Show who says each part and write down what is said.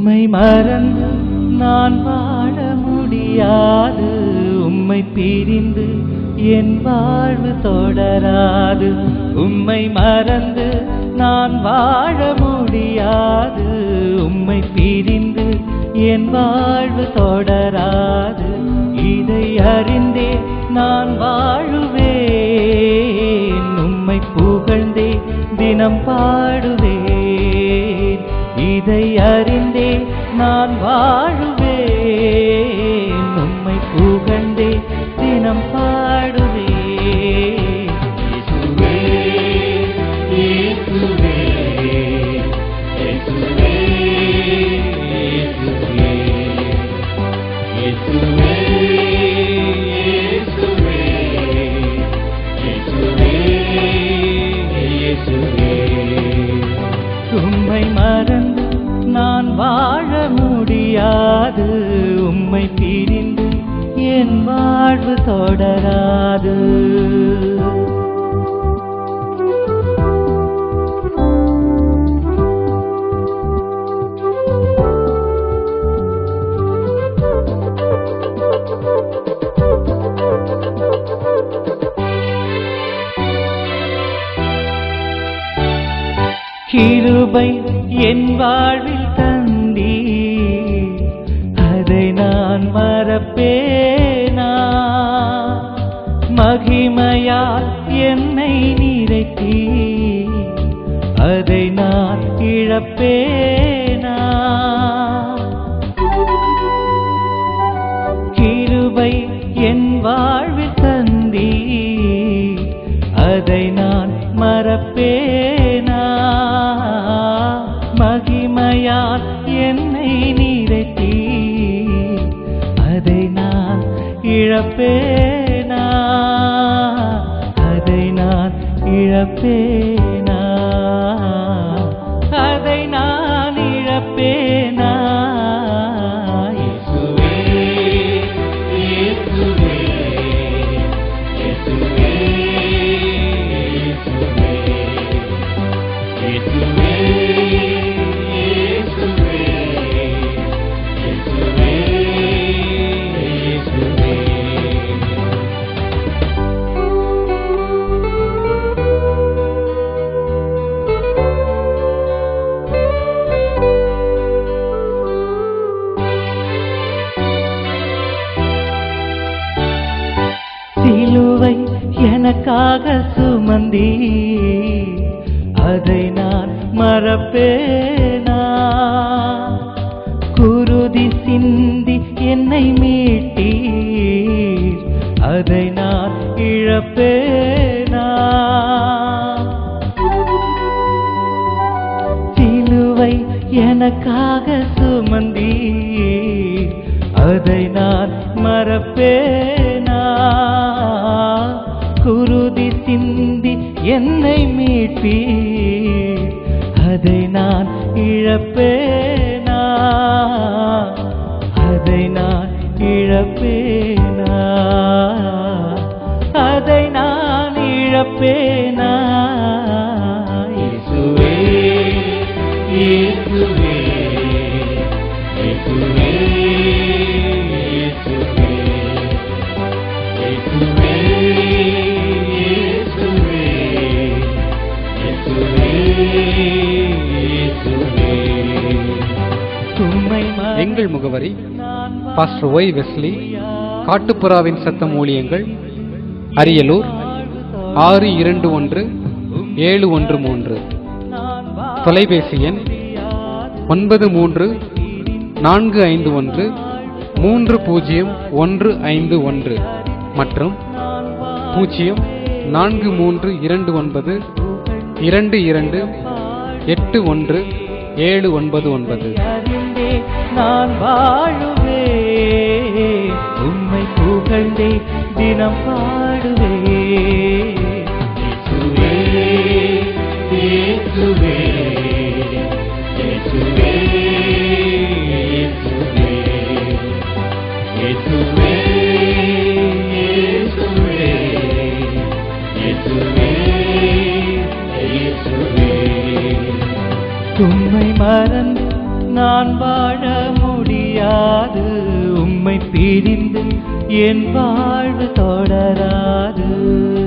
Speaker 1: உம்மை மறந்து நான் வாழ முடியாது உம்மை பிரிந்து என் வாழ்வு தொடராது உம்மை மறந்து நான் வாழ முடியாது உம்மை பிரிந்து என் வாழ்வு தொடராது இதை அறிந்தே நான் வாழுவேன் உம்மை புகழ்ந்தே தினம் பாடுவேன் இதை அறிந்தே நான் வாழுவேன் உம்மை புகழ்ந்தே தினம் பாடுவேன் இயேசுவே இயேசுவே இயேசுவே இயேசுவே இயேசுவே இயேசுவே இயேசுவே உம்மை மறந்து நான் வாழ முடியாது உம்மை பிரிந்து என் வாழ்வு தொடராது கிருபை என் வாழ்வில் தந்தி அதை நான் மறப்பேனா மகிமையால் என்னை நிறைத்தி அதை நான் இழப்பேனா கிருபை என் வாழ்வில் தந்தி அதை நான் மறப்பேனா மகிமையால் என்னை நிறைத்தி அதை நான் இழப்பேனா அதை நான் இழப்பேனா அதை நான் இழப்பேனா இயேசுவே இயேசுவே இயேசுவே இயேசுவே இயேசுவே இயேசுவே இயேசுவே இயேசுவே சிலுவை எனக்காக சுமந்தி அதை நான் மறப்பேனா குருதி சிந்தி என்னை மீட்டி அதை நான் இழப்பேனா சிலுவை எனக்காக சுமந்தி அதை நான் மறப்பேனா குருதி சிந்தி என்னை மீட்பி அதை நான் இழப்பேனா அதை நான் இழப்பேனா அதை நான் இழப்பேனா இயேசுவே இயேசுவே இயேசுவே இயேசுவே இயேசுவே இயேசுவே இயேசுவே உம்மை
Speaker 2: எங்கள் முகவரி
Speaker 1: நான்
Speaker 2: பாஸ்டர் ஒய் வெஸ்லி காட்டுப்புறாவின் சத்தம் ஊழியங்கள் அரியலூர் ஆறு இரண்டு ஒன்று ஏழு ஒன்று மூன்று தொலைபேசி எண் ஒன்பது மூன்று நான்கு ஐந்து ஒன்று மூன்று பூஜ்ஜியம் ஒன்று ஐந்து ஒன்று மற்றும் பூஜ்ஜியம் நான்கு மூன்று இரண்டு ஒன்பது இரண்டு இரண்டு எட்டு ஒன்று ஏழு ஒன்பது ஒன்பது
Speaker 1: அறிந்தே நான் வாழுவே உம்மை புகழ்ந்தே தினம் பாடுவே இயேசுவே இயேசுவே இயேசுவே இயேசுவே இயேசுவே இயேசுவே இயேசுவே இயேசுவே உம்மை மறந்து நான் வாழ முடியாது உம்மை பிரிந்து என் வாழ்வு தொடராது